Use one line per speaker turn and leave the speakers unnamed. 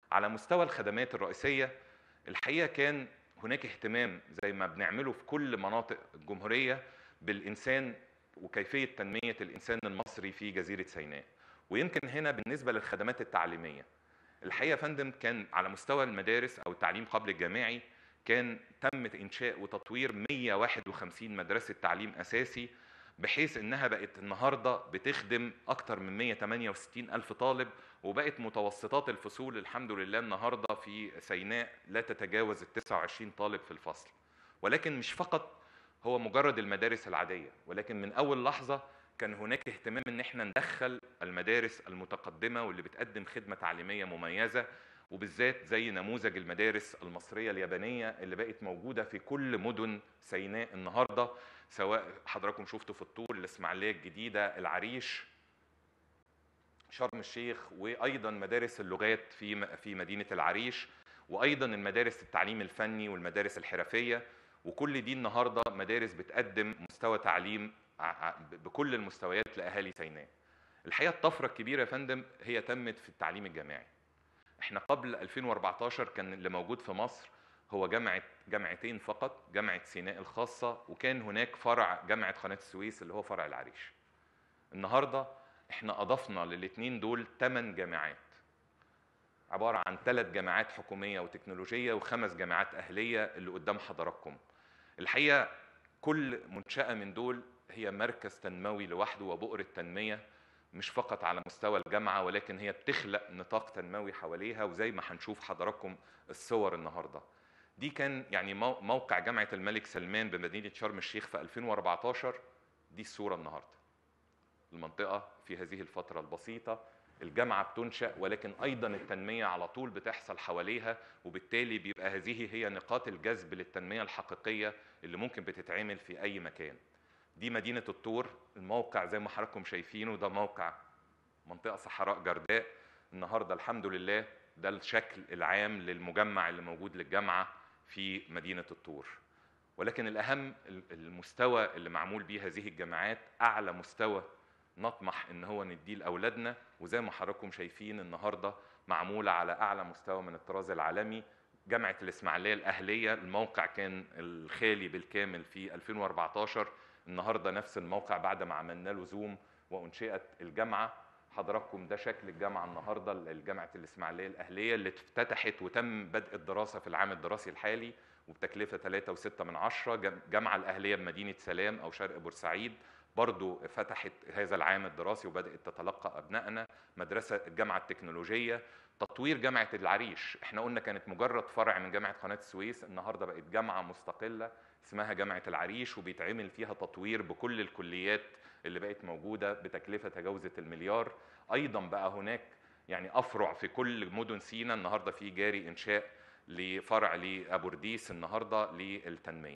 على مستوى الخدمات الرئيسية الحقيقة كان هناك اهتمام زي ما بنعمله في كل مناطق الجمهورية بالإنسان وكيفية تنمية الإنسان المصري في جزيرة سيناء ويمكن هنا بالنسبة للخدمات التعليمية الحقيقة يا فندم كان على مستوى المدارس أو التعليم قبل الجامعي كان تم إنشاء وتطوير 151 مدرسة تعليم أساسي بحيث انها بقت النهارده بتخدم اكتر من 168 الف طالب وبقت متوسطات الفصول الحمد لله النهارده في سيناء لا تتجاوز ال 29 طالب في الفصل ولكن مش فقط هو مجرد المدارس العاديه ولكن من اول لحظه كان هناك اهتمام ان احنا ندخل المدارس المتقدمه واللي بتقدم خدمه تعليميه مميزه وبالذات زي نموذج المدارس المصريه اليابانيه اللي بقت موجوده في كل مدن سيناء النهارده سواء حضراتكم شفتوا في الطور الاسماعيليه الجديده العريش شرم الشيخ وايضا مدارس اللغات في في مدينه العريش وايضا المدارس التعليم الفني والمدارس الحرفيه وكل دي النهارده مدارس بتقدم مستوى تعليم بكل المستويات لاهالي سيناء. الحقيقه الطفره الكبيره يا فندم هي تمت في التعليم الجامعي. احنا قبل 2014 كان اللي موجود في مصر هو جامعه جامعتين فقط جامعه سيناء الخاصه وكان هناك فرع جامعه قناه السويس اللي هو فرع العريش. النهارده احنا اضفنا للاثنين دول ثمان جامعات عباره عن ثلاث جامعات حكوميه وتكنولوجيه وخمس جامعات اهليه اللي قدام حضراتكم. الحقيقه كل منشاه من دول هي مركز تنموي لوحده وبؤره تنميه مش فقط على مستوى الجامعه ولكن هي بتخلق نطاق تنموي حواليها وزي ما هنشوف حضراتكم الصور النهارده. دي كان يعني موقع جامعه الملك سلمان بمدينه شرم الشيخ في 2014 دي الصوره النهارده. المنطقه في هذه الفتره البسيطه الجامعه بتنشا ولكن ايضا التنميه على طول بتحصل حواليها وبالتالي بيبقى هذه هي نقاط الجذب للتنميه الحقيقيه اللي ممكن بتتعمل في اي مكان. دي مدينه الطور الموقع زي ما حضراتكم شايفينه ده موقع منطقه صحراء جرداء النهارده الحمد لله ده الشكل العام للمجمع اللي موجود للجامعه في مدينه الطور. ولكن الاهم المستوى اللي معمول بيه هذه الجامعات اعلى مستوى نطمح ان هو نديه لاولادنا وزي ما حضراتكم شايفين النهارده معموله على اعلى مستوى من الطراز العالمي جامعه الاسماعيليه الاهليه الموقع كان الخالي بالكامل في 2014 النهارده نفس الموقع بعد ما عملنا له زوم وانشئت الجامعه حضراتكم ده شكل الجامعه النهارده الجامعه الاسماعيليه الاهليه اللي افتتحت وتم بدء الدراسه في العام الدراسي الحالي وبتكلفه 3.6 من عشرة جامعه الاهليه بمدينه سلام او شرق بورسعيد برضو فتحت هذا العام الدراسي وبدات تتلقى ابنائنا مدرسه الجامعه التكنولوجيه تطوير جامعه العريش احنا قلنا كانت مجرد فرع من جامعه قناه السويس النهارده بقت جامعه مستقله اسمها جامعه العريش وبيتعمل فيها تطوير بكل الكليات اللي بقت موجوده بتكلفه تجاوزت المليار ايضا بقى هناك يعني افرع في كل مدن سينا النهارده في جاري انشاء لفرع لابورديس النهارده للتنميه